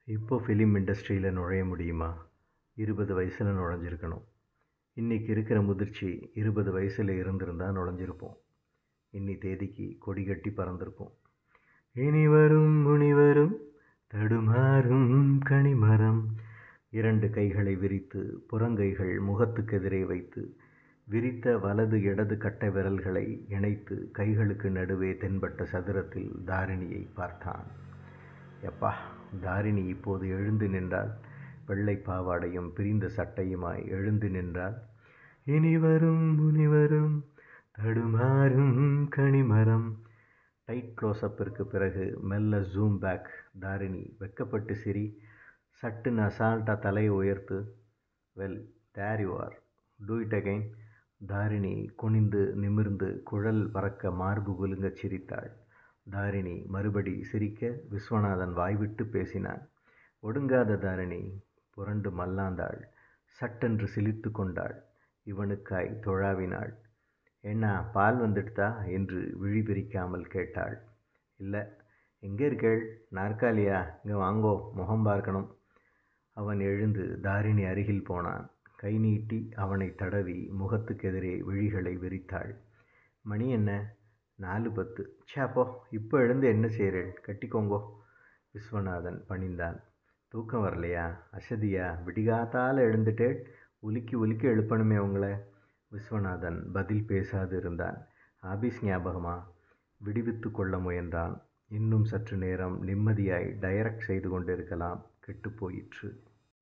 இப்போ ஃபிலிம் இண்டஸ்ட்ரியில் நுழைய முடியுமா இருபது வயசில் நுழைஞ்சிருக்கணும் இன்றைக்கி இருக்கிற முதிர்ச்சி இருபது வயசில் இருந்திருந்தால் நுழைஞ்சிருப்போம் இன்னி தேதிக்கு கொடி கட்டி பறந்திருப்போம் இனி வரும் முனிவரும் தடுமாறும் கனிமரம் இரண்டு கைகளை விரித்து புறங்கைகள் முகத்துக்கெதிரே வைத்து விரித்த வலது இடது கட்டை விரல்களை இணைத்து கைகளுக்கு நடுவே தென்பட்ட சதுரத்தில் தாரிணியை பார்த்தான் எப்பா தாரிணி இப்போது எழுந்து நின்றால் வெள்ளை பாவாடையும் பிரிந்த சட்டையுமாய் எழுந்து நின்றால் இனி வரும் முனிவரும் தடுமாறும் கனிமரம் டைட் க்ளோஸ்அப்பிற்கு பிறகு மெல்ல ஜூம் பேக் தாரிணி வெக்கப்பட்டு சிரி சட்டுன்னு அசால்ட்டாக தலையை உயர்த்து well there you are do it again Tharini குனிந்து நிமிர்ந்து குழல் பறக்க மார்பு குலுங்க சிரித்தாள் தாரிணி மறுபடி சிரிக்க விஸ்வநாதன் வாய்விட்டு பேசினான் ஒடுங்காத தாரிணி புரண்டு மல்லாந்தாள் சட்டென்று சிலிர்த்து கொண்டாள் இவனுக்காய் தொழாவினாள் என்ன பால் வந்துடுதா என்று விழி பிரிக்காமல் கேட்டாள் இல்லை எங்கே இருக்கேள் நாற்காலியா இங்கே வாங்கோ முகம் பார்க்கணும் அவன் எழுந்து தாரிணி அருகில் போனான் கை நீட்டி அவனை தடவி முகத்துக்கெதிரே விழிகளை விரித்தாள் மணி என்ன நாலு பத்து சாப்போ இப்போ எழுந்து என்ன செய்கிறேள் கட்டிக்கோங்கோ விஸ்வநாதன் பணிந்தான் தூக்கம் வரலையா அசதியா விடிகாத்தால் எழுந்துட்டேள் உலுக்கி உலுக்கி எழுப்பணுமே உங்களை விஸ்வநாதன் பதில் பேசாது இருந்தான் ஆபீஸ் ஞாபகமா விடுவித்து கொள்ள முயன்றான் இன்னும் சற்று நேரம் நிம்மதியாய் டைரக்ட் செய்து கொண்டிருக்கலாம் கெட்டுப்போயிற்று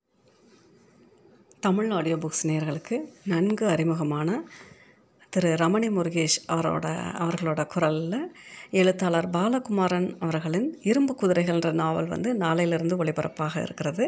தமிழ் ஆடியோ புக்ஸ் நேயர்களுக்கு நன்கு அறிமுகமான திரு ரமணி முருகேஷ் அவரோட அவர்களோட குரலில் எழுத்தாளர் பாலகுமாரன் அவர்களின் இரும்பு குதிரைகள்ன்ற நாவல் வந்து நாளையிலிருந்து ஒளிபரப்பாக இருக்கிறது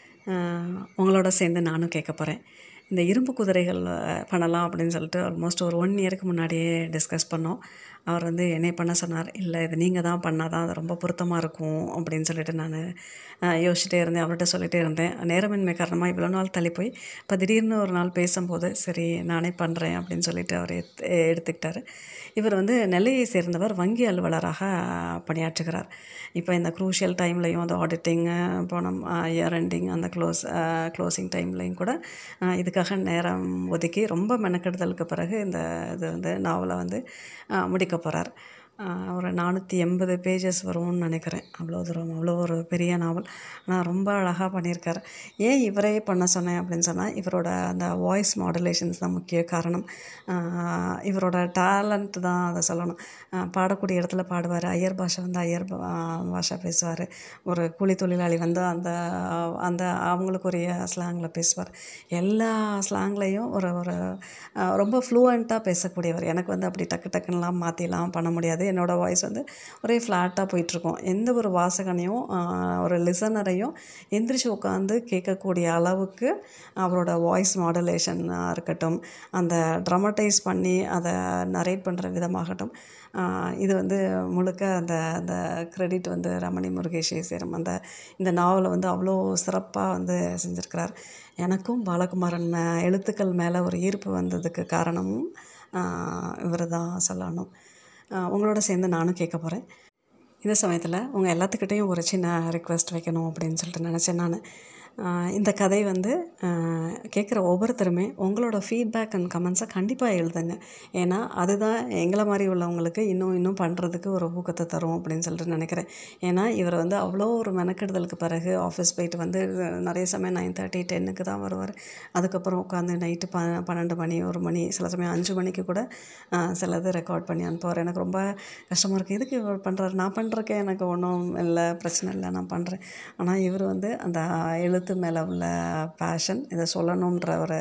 அஹ் உங்களோட சேர்ந்து நானும் கேட்க போகிறேன் இந்த இரும்பு குதிரைகள் அஹ், பண்ணலாம் அப்படின்னு சொல்லிட்டு ஆல்மோஸ்ட் ஒரு ஒன் இயருக்கு முன்னாடியே டிஸ்கஸ் பண்ணோம் அவர் வந்து என்னை பண்ண சொன்னார் இல்லை இது நீங்கள் தான் பண்ணால் தான் அது ரொம்ப பொருத்தமாக இருக்கும் அப்படின்னு சொல்லிட்டு நான் யோசிச்சுட்டே இருந்தேன் அவர்கிட்ட சொல்லிகிட்டே இருந்தேன் நேரமின்மை காரணமாக இவ்வளோ நாள் தள்ளி போய் இப்போ திடீர்னு ஒரு நாள் பேசும்போது சரி நானே பண்ணுறேன் அப்படின்னு சொல்லிட்டு அவர் எடுத்து எடுத்துக்கிட்டாரு இவர் வந்து நெல்லையை சேர்ந்தவர் வங்கி அலுவலராக பணியாற்றுகிறார் இப்போ இந்த குரூஷியல் டைம்லையும் அந்த ஆடிட்டிங்கு போனோம் இயர் எண்டிங் அந்த க்ளோஸ் க்ளோசிங் டைம்லையும் கூட அஹ், இதுக்காக நேரம் ஒதுக்கி ரொம்ப மெனக்கெடுதலுக்கு பிறகு இந்த இது வந்து நாவலை வந்து அஹ், முடிக்க போகிறார் ஒரு நானூற்றி எண்பது பேஜஸ் வரும்னு நினைக்கிறேன் அவ்வளோ தூரம் அவ்வளோ ஒரு பெரிய நாவல் ஆனால் ரொம்ப அழகாக பண்ணியிருக்காரு ஏன் இவரே பண்ண சொன்னேன் அப்படின்னு சொன்னால் இவரோட அந்த வாய்ஸ் மாடுலேஷன்ஸ் தான் முக்கிய காரணம் ஆஹ் இவரோட டேலண்ட் தான் அதை சொல்லணும் ஆஹ் பாடக்கூடிய இடத்துல பாடுவார் ஐயர் பாஷை வந்து ஐயர் பா- பாஷை பேசுவார் ஒரு கூலி தொழிலாளி வந்து அந்த அந்த அவங்களுக்குரிய ஸ்லாங்கில் பேசுவார் எல்லா ஸ்லாங்லேயும் ஒரு ஒரு ஆஹ் ரொம்ப ஃப்ளூவண்ட்டாக பேசக்கூடியவர் எனக்கு வந்து அப்படி டக்கு டக்குன்னெலாம் மாற்றிலாம் பண்ண முடியாது என்னோடய வாய்ஸ் வந்து ஒரே ஃப்ளாட்டாக போயிட்டுருக்கும் எந்த ஒரு வாசகனையும் ஆஹ் ஒரு லிசனரையும் எந்திரிச்சு உட்காந்து கேட்கக்கூடிய அளவுக்கு அவரோட வாய்ஸ் மாடுலேஷனாக இருக்கட்டும் அந்த ட்ரமட்டைஸ் பண்ணி அதை நரேட் பண்ணுற விதமாகட்டும் ஆஹ் இது வந்து முழுக்க அந்த அந்த கிரெடிட் வந்து ரமணி முருகேஷை சேரும் அந்த இந்த நாவலை வந்து அவ்வளோ சிறப்பாக வந்து செஞ்சுருக்கிறார் எனக்கும் பாலகுமாரன் மே- எழுத்துக்கள் மேலே ஒரு ஈர்ப்பு வந்ததுக்கு காரணமும் இவர் தான் சொல்லணும் ஆஹ் உங்களோட சேர்ந்து நானும் கேட்க போகிறேன் இந்த சமயத்தில் உங்கள் எல்லாத்துக்கிட்டேயும் ஒரு சின்ன ரிக்வெஸ்ட் வைக்கணும் அப்படின்னு சொல்லிட்டு நினச்சேன் நான் இந்த கதை வந்து கேட்குற ஒவ்வொருத்தருமே உங்களோட ஃபீட்பேக் அண்ட் கமெண்ட்ஸை கண்டிப்பாக எழுதுங்க ஏன்னா அதுதான் எங்களை மாதிரி உள்ளவங்களுக்கு இன்னும் இன்னும் பண்ணுறதுக்கு ஒரு ஊக்கத்தை தரும் அப்படின்னு சொல்லிட்டு நினைக்கிறேன் ஏன்னா இவர் வந்து அவ்வளோ ஒரு மெனக்கெடுதலுக்கு பிறகு ஆஃபீஸ் போயிட்டு வந்து நிறைய சமயம் நைன் தேர்ட்டி டென்னுக்கு தான் வருவார் அதுக்கப்புறம் உட்காந்து நைட்டு ப பன்னெண்டு மணி ஒரு மணி சில சமயம் அஞ்சு மணிக்கு கூட ஆஹ் சிலது ரெக்கார்ட் பண்ணி அனுப்புவார் எனக்கு ரொம்ப கஷ்டமாக இருக்குது எதுக்கு இவர் பண்ணுறாரு நான் பண்ணுறக்கே எனக்கு ஒன்றும் இல்லை பிரச்சனை இல்லை நான் பண்ணுறேன் ஆனால் இவர் வந்து அந்த எழுத்து மேலே உள்ள பேஷன் இதை சொல்லணுன்ற ஒரு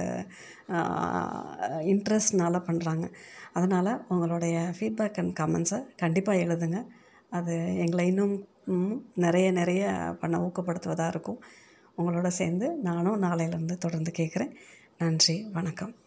இன்ட்ரெஸ்ட்னால பண்ணுறாங்க அதனால் உங்களுடைய ஃபீட்பேக் அண்ட் கமெண்ட்ஸை கண்டிப்பாக எழுதுங்க அது எங்களை இன்னும் ம், நிறைய நிறைய பண்ண ஊக்கப்படுத்துவதாக இருக்கும் உங்களோட சேர்ந்து நானும் நாளையிலேருந்து தொடர்ந்து கேட்குறேன் நன்றி வணக்கம்